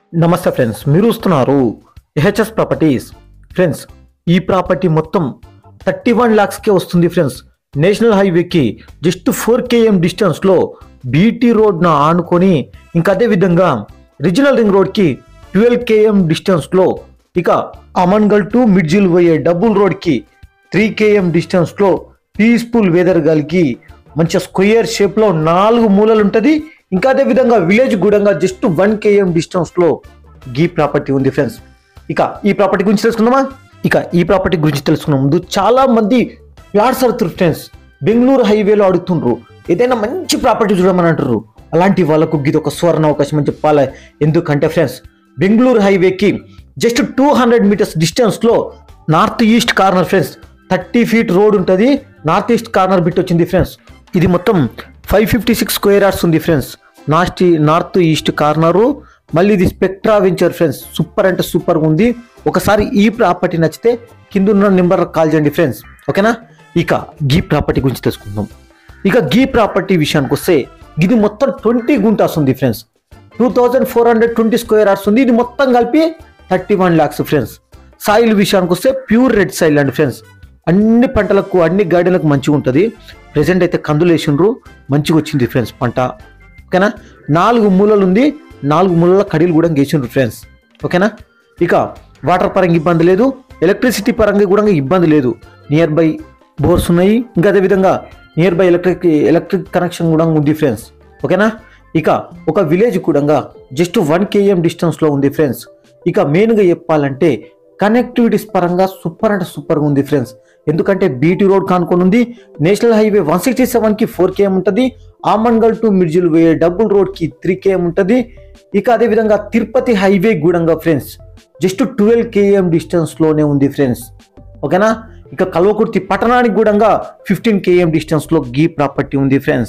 నమస్తే ఫ్రెండ్స్ మీరు వస్తున్నారు హెచ్ఎస్ ప్రాపర్టీస్ ఫ్రెండ్స్ ఈ ప్రాపర్టీ మొత్తం థర్టీ వన్ ల్యాక్స్కే వస్తుంది ఫ్రెండ్స్ నేషనల్ హైవేకి జస్ట్ ఫోర్ కేఎం డిస్టెన్స్లో బీటీ రోడ్ను ఆనుకొని ఇంకా అదే విధంగా రీజనల్ రింగ్ రోడ్కి ట్వెల్వ్ కేఎం డిస్టెన్స్లో ఇక అమన్గల్ టు మిడ్జిల్ పోయే డబుల్ రోడ్కి త్రీ కేఎం డిస్టెన్స్లో పీస్ఫుల్ వెదర్ కలిగి మంచి స్క్వేర్ షేప్లో నాలుగు మూలలు ఉంటుంది ఇంకా అదే విధంగా విలేజ్ గూడంగా జస్ట్ వన్ కేఎం డిస్టెన్స్లో గీ ప్రాపర్టీ ఉంది ఫ్రెండ్స్ ఇక ఈ ప్రాపర్టీ గురించి తెలుసుకుందామా ఇక ఈ ప్రాపర్టీ గురించి తెలుసుకున్న ముందు చాలా మంది ప్లాట్స్ అడుగుతారు ఫ్రెండ్స్ బెంగళూరు హైవేలో అడుగుతుండ్రు ఏదైనా మంచి ప్రాపర్టీ చూడమని అంటారు అలాంటి వాళ్ళకు ఇది ఒక సువర్ణ అవకాశం అని చెప్పాలి ఎందుకంటే ఫ్రెండ్స్ బెంగళూరు హైవేకి జస్ట్ టూ హండ్రెడ్ మీటర్స్ డిస్టెన్స్లో north east corner friends thirty feet road ఉంటుంది నార్త్ ఈస్ట్ కార్నర్ బిట్ వచ్చింది ఫ్రెండ్స్ ఇది మొత్తం five fifty six square yards ఉంది friends north north east corner మళ్ళీ ఇది స్పెక్ట్రా వెంచర్ ఫ్రెండ్స్ సూపర్ అంటే సూపర్గా ఉంది ఒకసారి ఈ ప్రాపర్టీ నచ్చితే కింద ఉన్న నెంబర్ కాల్ చేయండి ఫ్రెండ్స్ ఓకేనా ఇక గీ ప్రాపర్టీ గురించి తెలుసుకుందాం ఇక గీ ప్రాపర్టీ విషయానికి వస్తే ఇది మొత్తం ట్వంటీ గుంటాస్ ఉంది friends two thousand four hundred twenty square yards ఉంది ఇది మొత్తం కలిపి thirty one lakhs friends soil విషయానికి వస్తే ప్యూర్ రెడ్ సాయిల్ అండి ఫ్రెండ్స్ అన్ని పంటలకు అన్ని గార్డెన్లకు మంచిగా ఉంటుంది ప్రజెంట్ అయితే కందులు వేసిండ్రు మంచిగా వచ్చింది ఫ్రెండ్స్ పంట ఓకేనా నాలుగు మూలలు ఉంది నాలుగు మూలల కడీలు కూడా వేసిండ్రు ఫ్రెండ్స్ ఓకేనా ఇక వాటర్ పరంగా ఇబ్బంది లేదు ఎలక్ట్రిసిటీ పరంగా కూడా ఇబ్బంది లేదు నియర్ బై బోర్స్ ఉన్నాయి ఇంకా అదేవిధంగా nearby electric electric connection కూడా ఉంది ఫ్రెండ్స్ ఓకేనా ఇక ఒక విలేజ్ కూడా జస్ట్ వన్ కేఎం డిస్టెన్స్లో ఉంది ఫ్రెండ్స్ ఇక మెయిన్గా చెప్పాలంటే కనెక్టివిటీస్ పరంగా సూపర్ అంటే సూపర్గా ఉంది ఫ్రెండ్స్ ఎందుకంటే బీటీ రోడ్ కానుకొని ఉంది నేషనల్ హైవే వన్ సిక్స్టీ సెవెన్కి ఫోర్ కేఎం ఉంటుంది Amangal to Mirjil way double రోడ్కి త్రీ కేఎం ఉంటుంది ఇక అదేవిధంగా తిరుపతి హైవే గూడంగా ఫ్రెండ్స్ జస్ట్ ట్వెల్వ్ కేఎం డిస్టెన్స్లోనే ఉంది ఫ్రెండ్స్ ఓకేనా ఇక కల్వకుర్తి పట్టణానికి కూడా ఫిఫ్టీన్ కేఎం డిస్టెన్స్లో గీ ప్రాపర్టీ ఉంది ఫ్రెండ్స్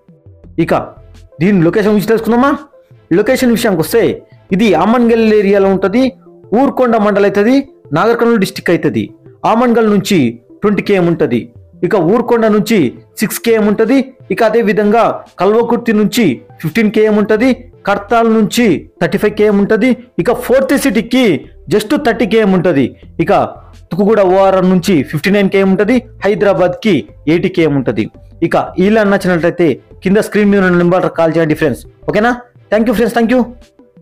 ఇక దీని లొకేషన్ గురించి తెలుసుకుందామా లొకేషన్ విషయానికి వస్తే ఇది ఆమన్గల్ ఏరియాలో ఉంటుంది ఊర్కొండ మండల్ అవుతుంది నాగర్కర్నూలు డిస్టిక్ అవుతుంది ఆమన్గల్ నుంచి ట్వంటీ కేఎం ఉంటుంది ఇక ఊర్కొండ నుంచి సిక్స్ కేఎం ఉంటుంది ఇక అదే విధంగా కల్వకుర్తి నుంచి ఫిఫ్టీన్ కేఎం ఉంటుంది కర్తాల్ నుంచి థర్టీ ఫైవ్ కేఎం ఉంటుంది ఇక ఫోర్త్ సిటీకి జస్ట్ థర్టీ కేఎం ఉంటుంది ఇక తుకుగూడ ఓఆర్ఆర్ నుంచి ఫిఫ్టీ నైన్ కేఎం ఉంటుంది హైదరాబాద్కి ఎయిటీ కేఎం ఉంటుంది ఇక ఇలా నచ్చినట్లయితే కింద స్క్రీన్ మీద ఉన్న నెంబర్ కాల్ చేయండి ఫ్రెండ్స్ ఓకేనా thank you friends thank you